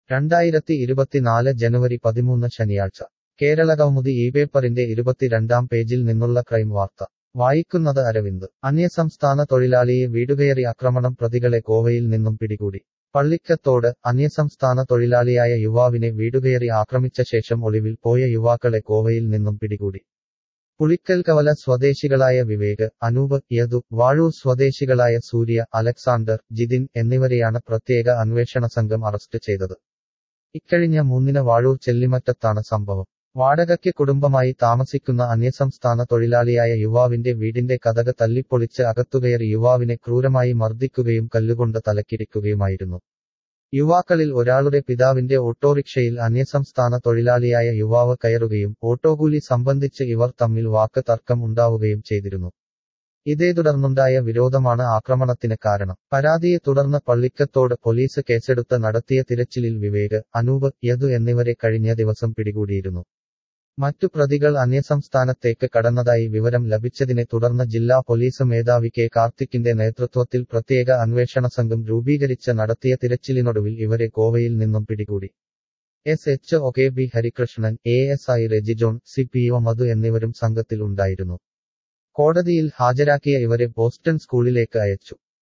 രണ്ടായിരത്തി ഇരുപത്തിനാല് ജനുവരി പതിമൂന്ന് ശനിയാഴ്ച കേരളകൗമുദി ഈ പേപ്പറിന്റെ ഇരുപത്തിരണ്ടാം പേജിൽ നിന്നുള്ള ക്രൈം വാർത്ത വായിക്കുന്നത് അരവിന്ദ് അന്യസംസ്ഥാന തൊഴിലാളിയെ വീടുകയറി ആക്രമണം പ്രതികളെ കോവയിൽ നിന്നും പിടികൂടി പള്ളിക്കത്തോട് അന്യസംസ്ഥാന തൊഴിലാളിയായ യുവാവിനെ വീടുകയറി ആക്രമിച്ച ശേഷം ഒളിവിൽ പോയ യുവാക്കളെ കോവയിൽ നിന്നും പിടികൂടി പുളിക്കൽകവല സ്വദേശികളായ വിവേക് അനൂപ് യദു വാഴൂർ സ്വദേശികളായ സൂര്യ അലക്സാണ്ടർ ജിതിൻ എന്നിവരെയാണ് പ്രത്യേക അന്വേഷണ സംഘം അറസ്റ്റ് ചെയ്തത് ഇക്കഴിഞ്ഞ മൂന്നിന് വാഴൂർ ചെല്ലിമറ്റത്താണ് സംഭവം വാടകയ്ക്ക് കുടുംബമായി താമസിക്കുന്ന അന്യസംസ്ഥാന തൊഴിലാളിയായ യുവാവിന്റെ വീടിന്റെ കതക് തല്ലിപ്പൊളിച്ച് അകത്തുകയറി യുവാവിനെ ക്രൂരമായി മർദ്ദിക്കുകയും കല്ലുകൊണ്ട് തലക്കിടിക്കുകയുമായിരുന്നു യുവാക്കളിൽ ഒരാളുടെ പിതാവിന്റെ ഓട്ടോറിക്ഷയിൽ അന്യസംസ്ഥാന തൊഴിലാളിയായ യുവാവ് കയറുകയും ഓട്ടോകൂലി സംബന്ധിച്ച് ഇവർ തമ്മിൽ വാക്ക് തർക്കം ഉണ്ടാവുകയും ചെയ്തിരുന്നു ഇതേ തുടർന്നുണ്ടായ വിരോധമാണ് ആക്രമണത്തിന് കാരണം പരാതിയെ തുടർന്ന് പള്ളിക്കത്തോട് പോലീസ് കേസെടുത്ത് നടത്തിയ തിരച്ചിലിൽ വിവേക് അനൂപ് യദു എന്നിവരെ കഴിഞ്ഞ ദിവസം പിടികൂടിയിരുന്നു മറ്റു പ്രതികൾ അന്യസംസ്ഥാനത്തേക്ക് കടന്നതായി വിവരം ലഭിച്ചതിനെ തുടർന്ന് ജില്ലാ പോലീസ് മേധാവി കെ കാർത്തിക്കിന്റെ നേതൃത്വത്തിൽ പ്രത്യേക അന്വേഷണ സംഘം രൂപീകരിച്ച് നടത്തിയ തിരച്ചിലിനൊടുവിൽ ഇവരെ കോവയിൽ നിന്നും പിടികൂടി S H O K B Harikrishnan A S I Reji John C P O Madhu എന്നിവരും സംഘത്തിൽ ഉണ്ടായിരുന്നു കോടതിയിൽ ഹാജരാക്കിയ ഇവരെ ബോസ്റ്റൺ സ്കൂളിലേക്ക് അയച്ചു